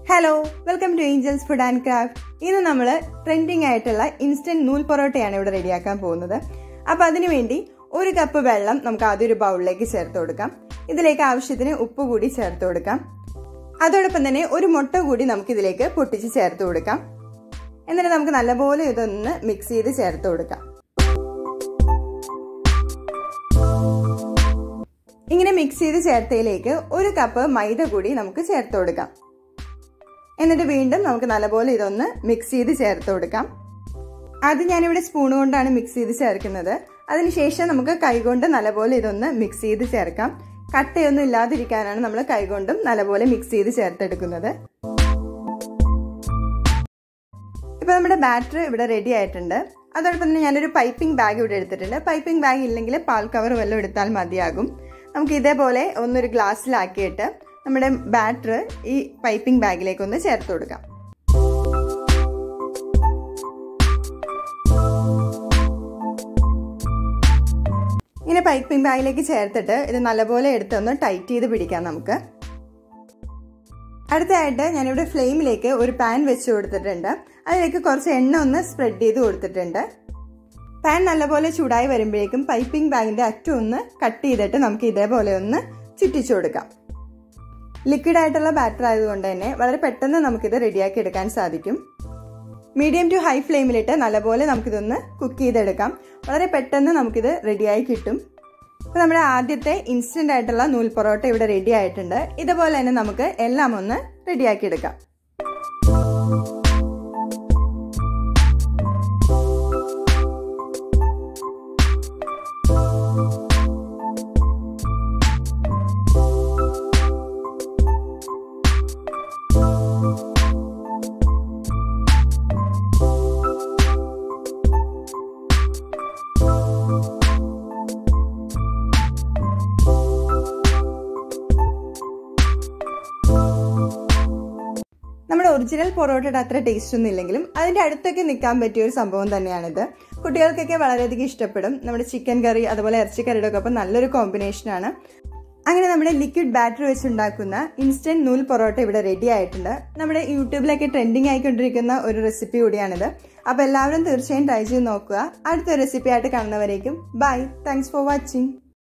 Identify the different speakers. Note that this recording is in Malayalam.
Speaker 1: hello welcome to angels food and craft ഇന്ന് നമ്മൾ ട്രെൻഡിങ് ആയിട്ടുള്ള ഇൻസ്റ്റന്റ് നൂൽ പൊറോട്ടയാണ് ഇവിടെ റെഡിയാക്കാൻ പോകുന്നത് അപ്പൊ അതിനുവേണ്ടി ഒരു കപ്പ് വെള്ളം നമുക്ക് ആദ്യം ഒരു ബൗളിലേക്ക് ചേർത്ത് കൊടുക്കാം ഇതിലേക്ക് ആവശ്യത്തിന് ഉപ്പ് കൂടി ചേർത്ത് കൊടുക്കാം അതോടൊപ്പം തന്നെ ഒരു മുട്ട കൂടി നമുക്ക് ഇതിലേക്ക് പൊട്ടിച്ച് ചേർത്ത് കൊടുക്കാം എന്നിട്ട് നമുക്ക് നല്ലപോലെ ഇതൊന്ന് മിക്സ് ചെയ്ത് ചേർത്ത് കൊടുക്കാം ഇങ്ങനെ മിക്സ് ചെയ്ത് ചേർത്തതിലേക്ക് ഒരു കപ്പ് മൈദ കൂടി നമുക്ക് ചേർത്ത് കൊടുക്കാം എന്നിട്ട് വീണ്ടും നമുക്ക് നല്ലപോലെ ഇതൊന്ന് മിക്സ് ചെയ്ത് ചേർത്ത് കൊടുക്കാം അത് ഞാനിവിടെ സ്പൂൺ കൊണ്ടാണ് മിക്സ് ചെയ്ത് ചേർക്കുന്നത് അതിനുശേഷം നമുക്ക് കൈകൊണ്ട് നല്ലപോലെ ഇതൊന്ന് മിക്സ് ചെയ്ത് ചേർക്കാം കട്ടയൊന്നും ഇല്ലാതിരിക്കാനാണ് നമ്മൾ കൈകൊണ്ടും നല്ലപോലെ മിക്സ് ചെയ്ത് ചേർത്തെടുക്കുന്നത് ഇപ്പൊ നമ്മുടെ ബാറ്റർ ഇവിടെ റെഡി ആയിട്ടുണ്ട് അതോടൊപ്പം തന്നെ ഞാനൊരു പൈപ്പിംഗ് ബാഗ് ഇവിടെ എടുത്തിട്ടുണ്ട് പൈപ്പിംഗ് ബാഗ് ഇല്ലെങ്കിൽ പാൽ കവർ വല്ലതും എടുത്താൽ മതിയാകും നമുക്ക് ഇതേപോലെ ഒന്നൊരു ഗ്ലാസ്സിലാക്കിയിട്ട് നമ്മുടെ ബാറ്റർ ഈ പൈപ്പിംഗ് ബാഗിലേക്ക് ഒന്ന് ചേർത്ത് കൊടുക്കാം ഇങ്ങനെ പൈപ്പിംഗ് ബാഗിലേക്ക് ചേർത്തിട്ട് ഇത് നല്ലപോലെ എടുത്തൊന്ന് ടൈറ്റ് ചെയ്ത് പിടിക്കാം നമുക്ക് അടുത്തതായിട്ട് ഞാനിവിടെ ഫ്ലെയിമിലേക്ക് ഒരു പാൻ വെച്ച് കൊടുത്തിട്ടുണ്ട് അതിലേക്ക് കുറച്ച് എണ്ണ ഒന്ന് സ്പ്രെഡ് ചെയ്ത് കൊടുത്തിട്ടുണ്ട് പാൻ നല്ലപോലെ ചൂടായി വരുമ്പോഴേക്കും പൈപ്പിംഗ് ബാഗിന്റെ അറ്റം ഒന്ന് കട്ട് ചെയ്തിട്ട് നമുക്ക് ഇതേപോലെ ഒന്ന് ചുറ്റിച്ചു കൊടുക്കാം ലിക്വിഡ് ആയിട്ടുള്ള ബാറ്റർ ആയതുകൊണ്ട് തന്നെ വളരെ പെട്ടെന്ന് നമുക്കിത് റെഡിയാക്കി എടുക്കാൻ സാധിക്കും മീഡിയം ടു ഹൈ ഫ്ലെയിമിലിട്ട് നല്ലപോലെ നമുക്കിതൊന്ന് കുക്ക് ചെയ്തെടുക്കാം വളരെ പെട്ടെന്ന് നമുക്കിത് റെഡിയായി കിട്ടും അപ്പോൾ നമ്മുടെ ആദ്യത്തെ ഇൻസ്റ്റന്റ് ആയിട്ടുള്ള നൂൽ പൊറോട്ട ഇവിടെ റെഡി ആയിട്ടുണ്ട് ഇതുപോലെ തന്നെ നമുക്ക് എല്ലാം ഒന്ന് റെഡിയാക്കി എടുക്കാം നമ്മുടെ ഒറിജിനൽ പൊറോട്ടയുടെ അത്ര ടേസ്റ്റ് ഒന്നും ഇല്ലെങ്കിലും അതിന്റെ അടുത്തൊക്കെ നിൽക്കാൻ പറ്റിയ ഒരു സംഭവം തന്നെയാണിത് കുട്ടികൾക്കൊക്കെ വളരെയധികം ഇഷ്ടപ്പെടും നമ്മുടെ ചിക്കൻ കറി അതുപോലെ ഇറച്ചിക്കറിയുടെ ഒക്കെ ഒപ്പം നല്ലൊരു കോമ്പിനേഷനാണ് അങ്ങനെ നമ്മുടെ ലിക്വിഡ് ബാറ്റർ വെച്ചുണ്ടാക്കുന്ന ഇൻസ്റ്റന്റ് നൂൽ പൊറോട്ട ഇവിടെ റെഡി ആയിട്ടുണ്ട് നമ്മുടെ യൂട്യൂബിലൊക്കെ ട്രെൻഡിങ് ആയിക്കൊണ്ടിരിക്കുന്ന ഒരു റെസിപ്പി കൂടിയാണിത് അപ്പോൾ എല്ലാവരും തീർച്ചയായും ട്രൈ ചെയ്ത് നോക്കുക അടുത്ത റെസിപ്പി ആയിട്ട് കാണുന്നവരേക്കും ബൈ താങ്ക്സ് ഫോർ വാച്ചിങ്